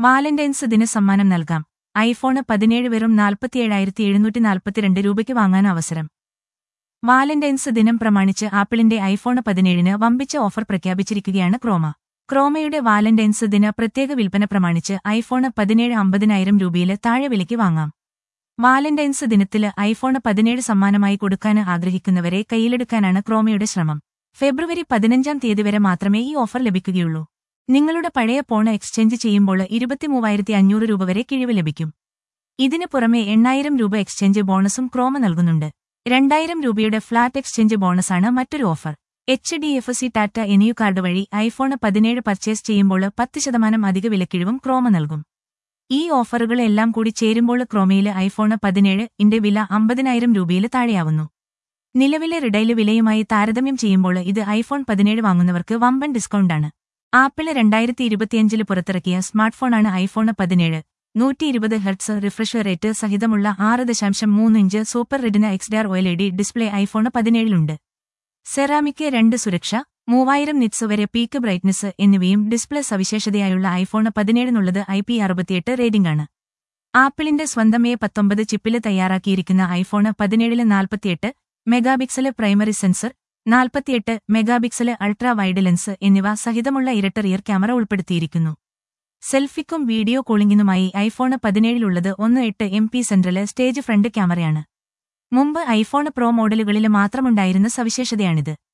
Valentine's ദിന സമ്മാനം നൽകാം ഐഫോണ് പതിനേഴ് വെറും നാൽപ്പത്തിയേഴായിരത്തി എഴുന്നൂറ്റി നാൽപ്പത്തിരണ്ട് രൂപയ്ക്ക് വാങ്ങാൻ അവസരം വാലന്റൈൻസ് ദിനം പ്രമാണിച്ച് ആപ്പിളിന്റെ ഐഫോണ് പതിനേഴിന് വമ്പിച്ച ഓഫർ പ്രഖ്യാപിച്ചിരിക്കുകയാണ് ക്രോമ ക്രോമയുടെ വാലന്റൈൻസ് ദിന പ്രത്യേക വിൽപ്പന പ്രമാണിച്ച് ഐഫോണ് പതിനേഴ് അമ്പതിനായിരം രൂപയില് താഴെ വിലയ്ക്ക് വാങ്ങാം വാലന്റൈൻസ് ദിനത്തില് ഐഫോണ് പതിനേഴ് സമ്മാനമായി കൊടുക്കാൻ ആഗ്രഹിക്കുന്നവരെ കയ്യിലെടുക്കാനാണ് ക്രോമയുടെ ശ്രമം ഫെബ്രുവരി പതിനഞ്ചാം തീയതി വരെ മാത്രമേ ഈ ഓഫർ ലഭിക്കുകയുള്ളൂ നിങ്ങളുടെ പഴയ ഫോൺ എക്സ്ചേഞ്ച് ചെയ്യുമ്പോൾ ഇരുപത്തിമൂവായിരത്തി അഞ്ഞൂറ് രൂപ വരെ കിഴിവ് ലഭിക്കും ഇതിനു പുറമെ എണ്ണായിരം രൂപ എക്സ്ചേഞ്ച് ബോണസും ക്രോമ നൽകുന്നുണ്ട് രണ്ടായിരം രൂപയുടെ ഫ്ലാറ്റ് എക്സ്ചേഞ്ച് ബോണസാണ് മറ്റൊരു offer H D F C Tata Neu card വഴി ഐഫോൺ പതിനേഴ് പർച്ചേസ് ചെയ്യുമ്പോൾ പത്ത് ശതമാനം അധിക വിലക്കിഴിവും ക്രോമ നൽകും ഈ ഓഫറുകളെല്ലാം കൂടി ചേരുമ്പോൾ ക്രോമയില് ഐഫോൺ പതിനേഴ് ഇന്റെ വില അമ്പതിനായിരം രൂപയിൽ താഴെയാവുന്നു നിലവിലെ റിഡൈല് വിലയുമായി താരതമ്യം ചെയ്യുമ്പോൾ ഇത് ഐഫോൺ പതിനേഴ് വാങ്ങുന്നവർക്ക് വമ്പൻ ഡിസ്കൗണ്ടാണ് ആപ്പിള് രണ്ടായിരത്തി ഇരുപത്തിയഞ്ചില് പുറത്തിറക്കിയ സ്മാർട്ട്ഫോണാണ് ഐഫോൺ പതിനേഴ് നൂറ്റി ഇരുപത് ഹെർട്സ് റിഫ്രഷ് റേറ്റ് സഹിതമുള്ള ആറ് ദശാംശം മൂന്ന് inch super retina XDR O L E D display iPhone പതിനേഴിലുണ്ട് സെറാമിക് രണ്ട് സുരക്ഷ മൂവായിരം നിറ്റ്സ് വരെ പീക്ക് ബ്രൈറ്റ്നസ് എന്നിവയും ഡിസ്പ്ലേ സവിശേഷതയായുള്ള ഐഫോൺ പതിനേഴിനുള്ളത് ഐ പി അറുപത്തിയെട്ട് റേറ്റിംഗാണ് ആപ്പിളിന്റെ സ്വന്തം എ പത്തൊമ്പത് ചിപ്പില് തയ്യാറാക്കിയിരിക്കുന്ന ഐഫോൺ പതിനേഴില് നാൽപ്പത്തിയെട്ട് മെഗാപിക്സല് പ്രൈമറി സെൻസർ നാൽപ്പത്തിയെട്ട് മെഗാപിക്സല് അൾട്രാ വൈഡ് ലെൻസ് എന്നിവ സഹിതമുള്ള ഇരട്ട റിയർ ക്യാമറ ഉൾപ്പെടുത്തിയിരിക്കുന്നു സെൽഫിക്കും വീഡിയോ കോളിംഗിനുമായി ഐഫോൺ പതിനേഴിലുള്ളത് ഒന്ന് എട്ട് M P central stage front ക്യാമറയാണ് മുമ്പ് ഐഫോൺ പ്രോ മോഡലുകളിൽ മാത്രമുണ്ടായിരുന്ന സവിശേഷതയാണിത്